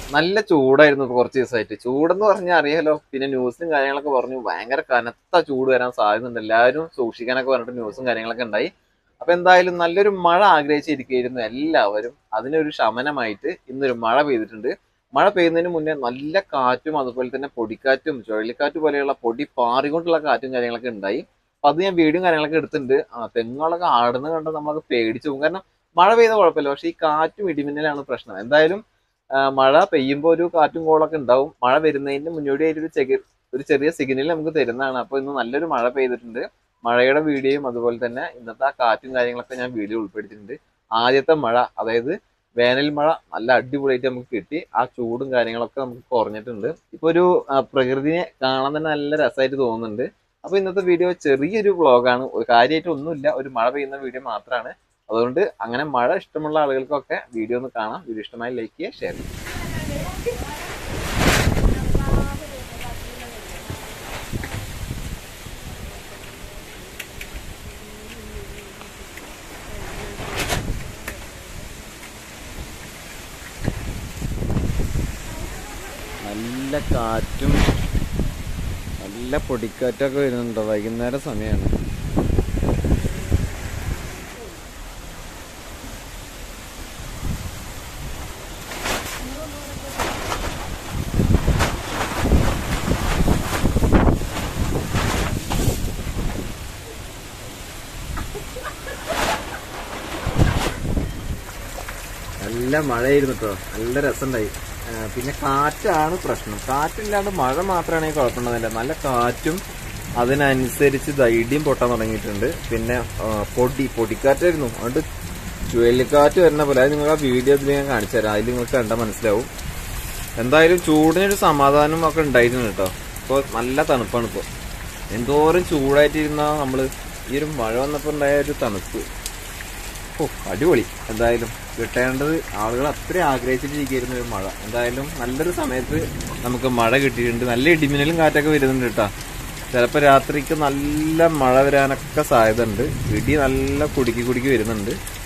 നല്ല ചൂടായിരുന്നു ഇപ്പൊ കുറച്ച് ദിവസമായിട്ട് ചൂടെന്ന് പറഞ്ഞാൽ അറിയാലോ പിന്നെ ന്യൂസും കാര്യങ്ങളൊക്കെ പറഞ്ഞു ഭയങ്കര കനത്ത ചൂട് വരാൻ സാധ്യതയുണ്ട് എല്ലാവരും സൂക്ഷിക്കാനൊക്കെ പറഞ്ഞിട്ട് ന്യൂസും കാര്യങ്ങളൊക്കെ ഉണ്ടായി അപ്പൊ എന്തായാലും നല്ലൊരു മഴ ആഗ്രഹിച്ചിരിക്കുകയായിരുന്നു എല്ലാവരും അതിനൊരു ശമനമായിട്ട് ഇന്നൊരു മഴ പെയ്തിട്ടുണ്ട് മഴ പെയ്യുന്നതിന് മുന്നേ നല്ല കാറ്റും അതുപോലെ തന്നെ പൊടിക്കാറ്റും ചുഴലിക്കാറ്റ് പോലെയുള്ള പൊടി പാറിക്കൊണ്ടുള്ള കാറ്റും കാര്യങ്ങളൊക്കെ ഉണ്ടായി അപ്പൊ അത് ഞാൻ വീഡിയോ കാര്യങ്ങളൊക്കെ എടുത്തിട്ടുണ്ട് ആ തെങ്ങുകളൊക്കെ ആടുന്ന കണ്ട് നമ്മളൊക്കെ പേടിച്ചു പോകും കാരണം മഴ പെയ്ത കുഴപ്പമില്ല പക്ഷെ ഈ കാറ്റും ഇടിമിന്നലാണ് പ്രശ്നം എന്തായാലും ആ, മഴ പെയ്യുമ്പോൾ ഒരു കാറ്റും കോളൊക്കെ ഉണ്ടാവും മഴ വരുന്നതിന് മുന്നോടിയായിട്ട് ഒരു ചെറിയ ഒരു ചെറിയ സിഗ്നൽ നമുക്ക് തരുന്നതാണ് അപ്പോൾ ഇന്ന് നല്ലൊരു മഴ പെയ്തിട്ടുണ്ട് മഴയുടെ വീഡിയോയും അതുപോലെ തന്നെ ഇന്നത്തെ ആ കാറ്റും കാര്യങ്ങളൊക്കെ ഞാൻ വീഡിയോ ഉൾപ്പെടുത്തിയിട്ടുണ്ട് ആദ്യത്തെ മഴ അതായത് വേനൽ മഴ നല്ല അടിപൊളിയായിട്ട് നമുക്ക് കിട്ടി ആ ചൂടും കാര്യങ്ങളൊക്കെ നമുക്ക് കുറഞ്ഞിട്ടുണ്ട് ഇപ്പൊ ഒരു ആ, പ്രകൃതിയെ കാണാൻ തന്നെ നല്ല രസമായിട്ട് തോന്നുന്നുണ്ട് അപ്പൊ ഇന്നത്തെ വീഡിയോ ചെറിയൊരു വ്ളോഗാണ് ഒരു കാര്യമായിട്ട് ഒന്നുമില്ല ഒരു മഴ പെയ്യുന്ന വീഡിയോ മാത്രമാണ് അതുകൊണ്ട് അങ്ങനെ മഴ ഇഷ്ടമുള്ള ആളുകൾക്കൊക്കെ വീഡിയോ ഒന്ന് കാണാം വീഡിയോ ഇഷ്ടമായി ലൈക്ക് ചെയ്യുക ഷെയർ ചെയ്യുക നല്ല കാറ്റും നല്ല പൊടിക്കാറ്റൊക്കെ വരുന്നുണ്ടോ വൈകുന്നേരം സമയമാണ് നല്ല മഴയായിരുന്നു കേട്ടോ നല്ല രസമുണ്ടായി ആ, പിന്നെ കാറ്റാണ് പ്രശ്നം കാറ്റില്ലാണ്ട് മഴ മാത്രമാണെങ്കിൽ കുഴപ്പമുണ്ടാവില്ല നല്ല കാറ്റും അതിനനുസരിച്ച് ദാ ഇടിയും പൊട്ടാൻ തുടങ്ങിയിട്ടുണ്ട് പിന്നെ ആ, പൊടി പൊടിക്കാറ്റായിരുന്നു അതുകൊണ്ട് ചുഴലിക്കാറ്റ് വരുന്ന പോലെ അത് നിങ്ങൾ ആ വീഡിയോ ഇതിൽ ഞാൻ കാണിച്ചു തരാം അതിൽ നിങ്ങൾക്ക് കണ്ടാൽ മനസ്സിലാവും എന്തായാലും ചൂടിനൊരു സമാധാനം ഒക്കെ ഉണ്ടായിരുന്നു കേട്ടോ ഇപ്പോൾ നല്ല തണുപ്പാണ് ഇപ്പോൾ എന്തോരം ചൂടായിട്ടിരുന്ന നമ്മൾ ഈ ഒരു മഴ വന്നപ്പോൾ ഉണ്ടായ ഒരു തണുപ്പ് ഓ അടിപൊളി എന്തായാലും കിട്ടേണ്ടത് ആളുകൾ അത്ര ആഗ്രഹിച്ചിട്ടിരിക്കുന്ന ഒരു മഴ എന്തായാലും നല്ലൊരു സമയത്ത് നമുക്ക് മഴ കിട്ടിയിട്ടുണ്ട് നല്ല ഇടിമിന്നലും കാറ്റൊക്കെ വരുന്നുണ്ട് കേട്ടോ ചിലപ്പോൾ രാത്രിക്ക് നല്ല മഴ വരാനൊക്കെ സാധ്യത ഉണ്ട് ഇടി നല്ല കുടുക്കി കുടുക്കി വരുന്നുണ്ട്